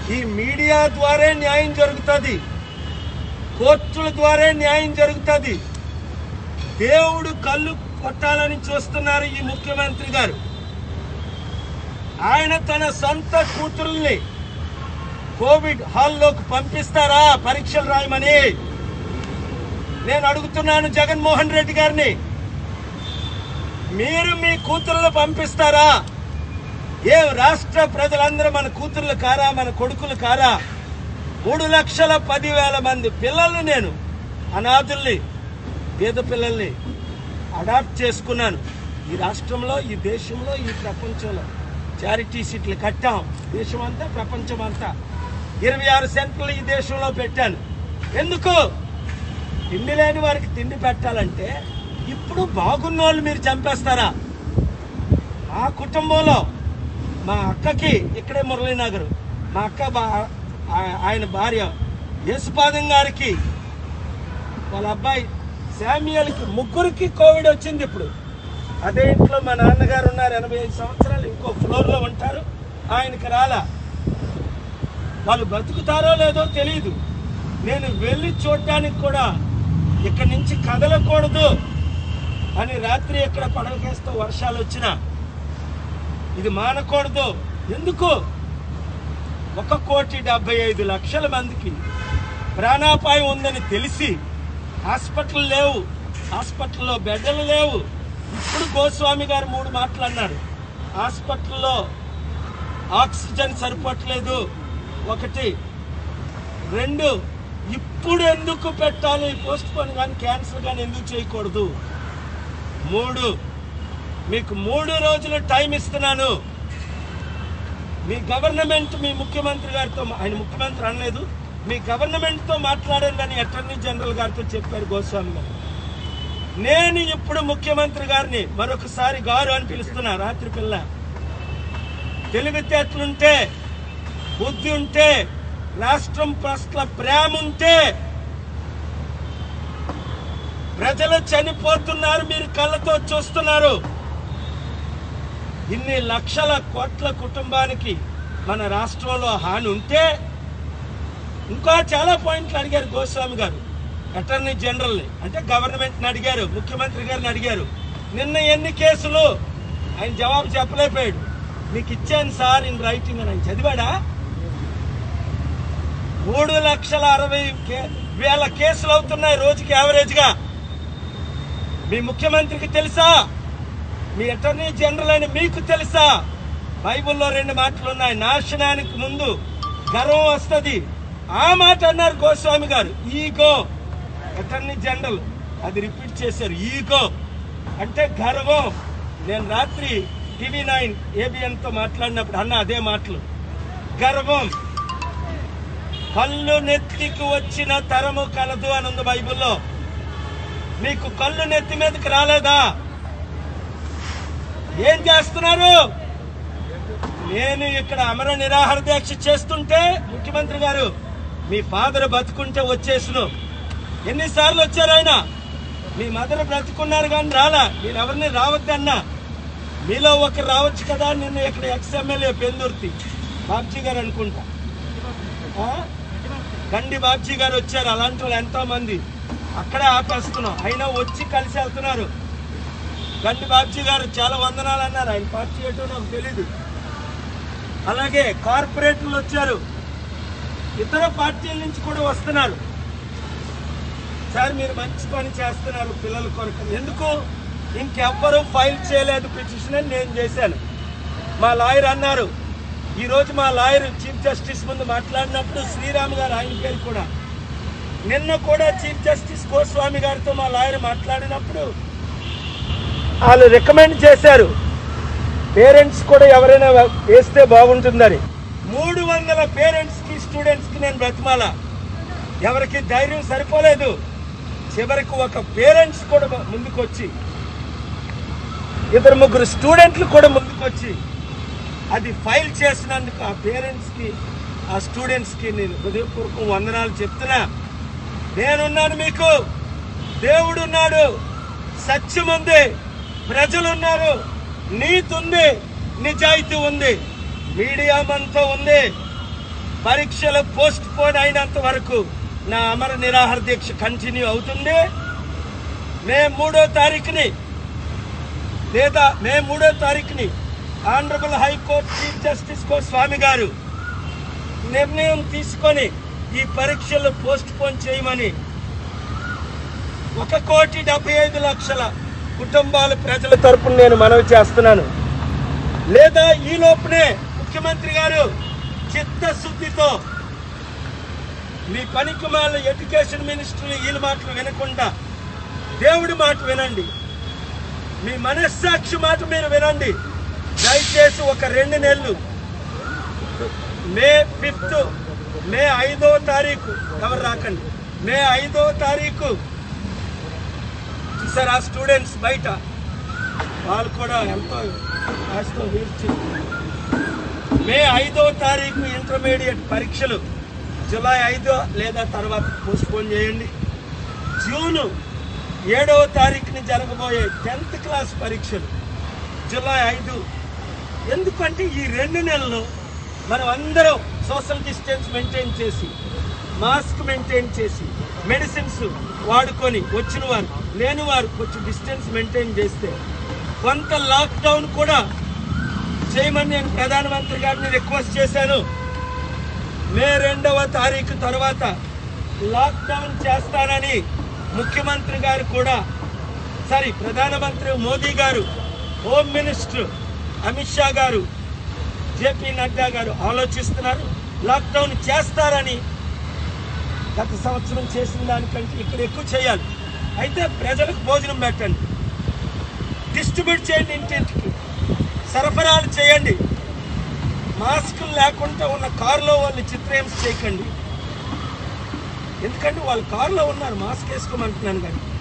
ఈ మీడియా ద్వారా న్యాయం జరుగుతుంది కోర్టుల ద్వారా న్యాయం జరుగుతుంది దేవుడు కళ్ళు కొట్టాలని చూస్తున్నారు ఈ ముఖ్యమంత్రి గారు ఆయన తన సొంత కూతురుల్ని కోవిడ్ హాల్లోకి పంపిస్తారా పరీక్షలు రాయమని నేను అడుగుతున్నాను జగన్మోహన్ రెడ్డి గారిని మీరు మీ కూతుర్లు పంపిస్తారా ఏ రాష్ట్ర ప్రజలందరూ మన కూతుర్లు కారా మన కొడుకులు కారా మూడు లక్షల పదివేల మంది పిల్లల్ని నేను అనాథుల్ని పేద పిల్లల్ని అడాప్ట్ చేసుకున్నాను ఈ రాష్ట్రంలో ఈ దేశంలో ఈ ప్రపంచంలో చారిటీ సీట్లు కట్టాం దేశం అంతా ప్రపంచం అంతా ఇరవై ఆరు సెంట్లు ఈ దేశంలో పెట్టాను ఎందుకు తిండి లేని వారికి తిండి పెట్టాలంటే ఇప్పుడు బాగున్న వాళ్ళు మీరు చంపేస్తారా మా కుటుంబంలో మా అక్కకి ఇక్కడే మురళీనగర్ మా అక్క బా ఆ- ఆయన భార్య యేసుపాదం గారికి వాళ్ళ అబ్బాయి శామ్యుయల్కి ముగ్గురికి కోవిడ్ వచ్చింది ఇప్పుడు అదే ఇంట్లో మా నాన్నగారు ఉన్నారు ఎనభై ఐదు సంవత్సరాలు ఇంకో ఫ్లోర్లో ఉంటారు ఆయనకి రాలా వాళ్ళు బ్రతుకుతారో లేదో తెలియదు నేను వెళ్ళి చూడటానికి కూడా ఇక్కడి నుంచి కదలకూడదు అని రాత్రి ఇక్కడ పడవకేస్తూ వర్షాలు వచ్చినా ఇది మానకూడదు ఎందుకు ఒక కోటి డెబ్బై ఐదు లక్షల మందికి ప్రాణాపాయం ఉందని తెలిసి హాస్పిటల్ లేవు హాస్పిటల్లో బెడ్డలు లేవు ఇప్పుడు గోస్వామి గారు మూడు మాటలు అన్నారు హాస్పిటల్లో ఆక్సిజన్ సరిపోవట్లేదు ఒకటి రెండు ఇప్పుడు ఎందుకు పెట్టాలి పోస్ట్ పోన్ కానీ క్యాన్సిల్ కానీ ఎందుకు చేయకూడదు మూడు మీకు మూడు రోజులు టైం ఇస్తున్నాను మీ గవర్నమెంట్ మీ ముఖ్యమంత్రి గారితో మా- ఆయన ముఖ్యమంత్రి అనలేదు మీ గవర్నమెంట్తో మాట్లాడండి అని అటార్నీ జనరల్ గారితో చెప్పారు గోస్వామి గారు నేను ఇప్పుడు ముఖ్యమంత్రి గారిని మరొకసారి గారు అని పిలుస్తున్నా రాత్రి పిల్ల తెలివితేటలుంటే బుద్ధి ఉంటే రాష్ట్రం పట్ల ప్రేమ ఉంటే ప్రజలు చనిపోతున్నారు మీరు కళ్ళతో చూస్తున్నారు ఇన్ని లక్షల కోట్ల కుటుంబానికి మన రాష్ట్రంలో హాని ఉంటే ఇంకా చాలా పాయింట్లు అడిగారు గోస్వామి గారు అటార్నీ జనరల్ని అంటే గవర్నమెంట్ని అడిగారు ముఖ్యమంత్రి గారిని అడిగారు నిన్న ఎన్ని కేసులు ఆయన జవాబు చెప్పలేకపోయాడు మీకు ఇచ్చాను సార్ ఇన్ రైటింగ్ అని ఆయన చదివాడా మూడు లక్షల అరవై కే- వేల కేసులు అవుతున్నాయి రోజుకి యావరేజ్గా మీ ముఖ్యమంత్రికి తెలుసా మీ అటార్నీ జనరల్ అని మీకు తెలుసా బైబిల్లో రెండు మాటలు ఉన్నాయి నాశనానికి ముందు గర్వం వస్తుంది ఆ మాట అన్నారు Goswami garu ego attorney general అది రిపీట్ చేశారు ఈగో అంటే గర్వం నేను రాత్రి టీవీ నైన్ ఏబిఎన్ తో మాట్లాడినప్పుడు అన్న అదే మాటలు గర్వం కళ్ళు నెత్తికి వచ్చిన తరము కలదు అని ఉంది బైబిల్లో మీకు కళ్ళు నెత్తి మీదకి రాలేదా ఏం చేస్తున్నారు నేను ఇక్కడ అమర నిరాహార దీక్ష చేస్తుంటే ముఖ్యమంత్రి గారు మీ ఫాదర్ బతుకుంటే వచ్చేసును ఎన్నిసార్లు వచ్చారు ఆయన మీ మదర్ బ్రతుకున్నారు కానీ రాలా నేను ఎవరిని రావద్దన్నా మీలో ఒకరు రావచ్చు కదా నిన్న ఇక్కడ ఎక్స్ ఎమ్మెల్యే పెందుర్తి బాబ్జీ గారు అనుకుంటా ఆ? గండి బాబ్జీ గారు వచ్చారు అలాంటి వాళ్ళు ఎంతో మంది అక్కడే ఆపేస్తున్నాం అయినా వచ్చి కలిసి వెళ్తున్నారు గండి బాబ్జీ గారు చాలా వందనాలు అన్నారు ఆయన పార్టీ ఏంటో నాకు తెలీదు అలాగే కార్పొరేటర్లు వచ్చారు ఇతర పార్టీల నుంచి కూడా వస్తున్నారు సార్ మీరు మంచి పని చేస్తున్నారు పిల్లల కొరకు ఎందుకు ఇంకెవ్వరూ ఫైల్ చేయలేదు పిటిషన్ అని నేను చేశాను మా లాయర్ అన్నారు ఈ రోజు మా లాయర్ చీఫ్ జస్టిస్ ముందు మాట్లాడినప్పుడు శ్రీరామ్ గారు ఆయన పేరు కూడా నిన్న కూడా చీఫ్ జస్టిస్ గోస్వామి గారితో మా లాయర్ మాట్లాడినప్పుడు వాళ్ళు రికమెండ్ చేశారు పేరెంట్స్ కూడా ఎవరైనా వేస్తే బాగుంటుందని మూడు వందల పేరెంట్స్ కి స్టూడెంట్స్ కి నేను బ్రతిమాల ఎవరికి ధైర్యం సరిపోలేదు చివరికి ఒక పేరెంట్స్ కూడా ముందుకు వచ్చి ఇద్దరు ముగ్గురు స్టూడెంట్లు కూడా ముందుకు వచ్చి అది ఫైల్ చేసినందుకు ఆ పేరెంట్స్ కి ఆ స్టూడెంట్స్ కి నేను హృదయపూర్వకం వందనాలు చెప్తున్నా నేనున్నాను మీకు దేవుడు ఉన్నాడు సత్యం ఉంది ప్రజలు ఉన్నారు నీతి ఉంది నిజాయితీ ఉంది మీడియా మనతో ఉంది పరీక్షలు పోస్ట్ పోన్ అయినంత వరకు నా అమర నిరాహార దీక్ష కంటిన్యూ అవుతుంది మే మూడో తారీఖుని లేదా మే మూడో తారీఖుని ఆనరబుల్ హైకోర్టు చీఫ్ జస్టిస్ కో స్వామి గారు నిర్ణయం తీసుకొని ఈ పరీక్షలు పోస్ట్ పోన్ చేయమని ఒక కోటి డెబ్బై ఐదు లక్షల కుటుంబాల ప్రజల తరపున నేను మనవి చేస్తున్నాను లేదా ఈ లోపునే ముఖ్యమంత్రి గారు చిత్తశుద్ధితో మీ పనికి మాల ఎడ్యుకేషన్ మినిస్టర్ వీళ్ళ మాటలు వినకుండా దేవుడి మాట వినండి మీ మనస్సాక్షి మాట మీరు వినండి దయచేసి ఒక రెండు నెలలు మే ఫిఫ్త్ మే ఐదో తారీఖు ఎవరు రాకండి మే ఐదో తారీఖు చూసారు ఆ స్టూడెంట్స్ బయట వాళ్ళు కూడా ఎంతో ఆశతో వేచి మే ఐదో తారీఖు ఇంటర్మీడియట్ పరీక్షలు జూలై ఐదో లేదా తర్వాత పోస్ట్పోన్ చేయండి జూను ఏడవ తారీఖుని జరగబోయే టెన్త్ క్లాస్ పరీక్షలు జూలై ఐదు ఎందుకంటే ఈ రెండు నెలలు మనం అందరం సోషల్ డిస్టెన్స్ మెయింటైన్ చేసి మాస్క్ మెయింటైన్ చేసి మెడిసిన్స్ వాడుకొని వచ్చిన వారు లేని వారు కొంచెం డిస్టెన్స్ మెయింటైన్ చేస్తే కొంత లాక్డౌన్ కూడా చేయమని నేను ప్రధానమంత్రి గారిని రిక్వెస్ట్ చేశాను మే రెండవ తారీఖు తర్వాత లాక్డౌన్ చేస్తానని ముఖ్యమంత్రి గారు కూడా సారీ ప్రధానమంత్రి మోదీ గారు హోమ్ మినిస్టర్ అమిత్ షా గారు జేపీ నడ్డా గారు ఆలోచిస్తున్నారు లాక్డౌన్ చేస్తారని గత సంవత్సరం చేసిన దానికంటే ఇక్కడ ఎక్కువ చేయాలి అయితే ప్రజలకు భోజనం పెట్టండి డిస్ట్రిబ్యూట్ చేయండి ఇంటింటికి సరఫరాలు చేయండి మాస్కులు లేకుండా ఉన్న కారులో వాళ్ళు చిత్రహింస చేయకండి ఎందుకంటే వాళ్ళు కారులో ఉన్నారు మాస్క్ వేసుకోమంటున్నాను కానీ